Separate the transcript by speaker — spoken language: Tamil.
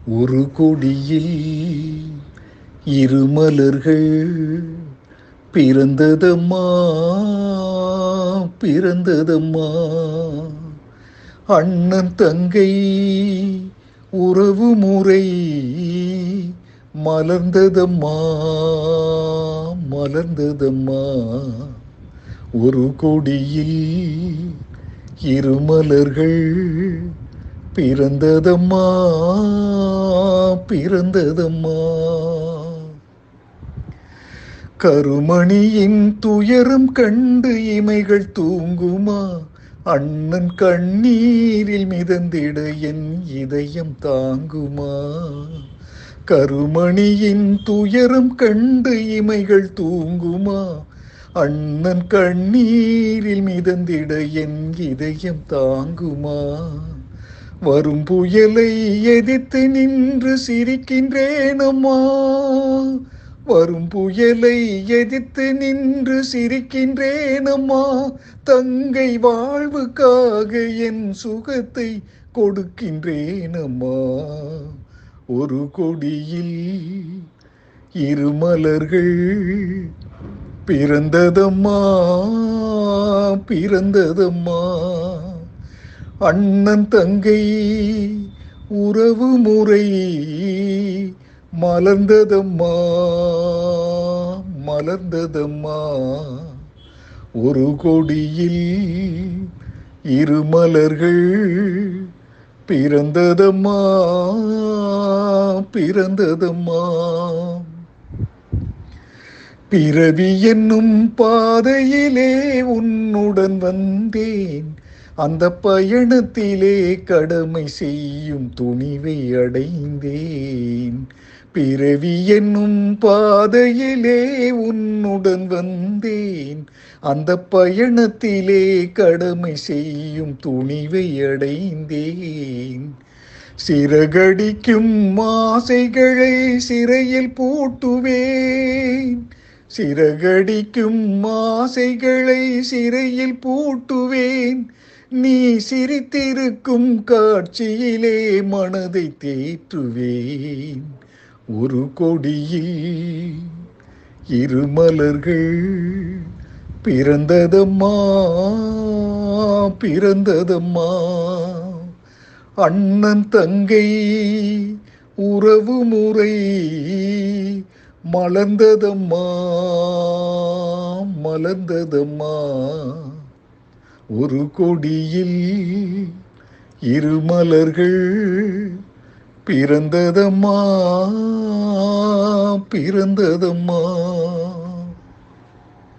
Speaker 1: ஒரு கொடியில் இருமலர்கள் பிறந்ததம்மா பிறந்ததம்மா அண்ணன் தங்கை உறவு முறை மலர்ந்ததம்மா மலர்ந்ததம்மா ஒரு கொடியில் இருமலர்கள் பிறந்ததம்மா பிறந்ததம்மா கருமணியின் துயரம் கண்டு இமைகள் தூங்குமா அண்ணன் கண்ணீரில் மிதந்திட என் இதயம் தாங்குமா கருமணியின் துயரம் கண்டு இமைகள் தூங்குமா அண்ணன் கண்ணீரில் மிதந்திட என் இதயம் தாங்குமா வரும் புயலை எதிர்த்து நின்று சிரிக்கின்றேனம்மா வரும் புயலை எதிர்த்து நின்று சிரிக்கின்றேனம்மா தங்கை வாழ்வுக்காக என் சுகத்தை கொடுக்கின்றேனம்மா ஒரு கொடியில் இருமலர்கள் பிறந்ததம்மா பிறந்ததம்மா அண்ணன் தங்கை உறவு முறை மலர்ந்ததம்மா மலர்ந்ததம்மா ஒரு கொடியில் இருமலர்கள் பிறந்ததம்மா பிறந்ததம்மா பிறவி என்னும் பாதையிலே உன்னுடன் வந்தேன் அந்த பயணத்திலே கடமை செய்யும் துணிவை அடைந்தேன் பிறவி என்னும் பாதையிலே உன்னுடன் வந்தேன் அந்த பயணத்திலே கடமை செய்யும் துணிவை அடைந்தேன் சிறகடிக்கும் ஆசைகளை சிறையில் பூட்டுவேன் சிறகடிக்கும் ஆசைகளை சிறையில் பூட்டுவேன் நீ சிரித்திருக்கும் காட்சியிலே மனதை தேற்றுவேன் ஒரு கொடியில் இருமலர்கள் பிறந்ததம்மா பிறந்ததம்மா அண்ணன் தங்கை உறவு முறை மலர்ந்ததம்மா மலர்ந்ததம்மா ஒரு கொடியில் இருமலர்கள் பிறந்ததம்மா பிறந்ததம்மா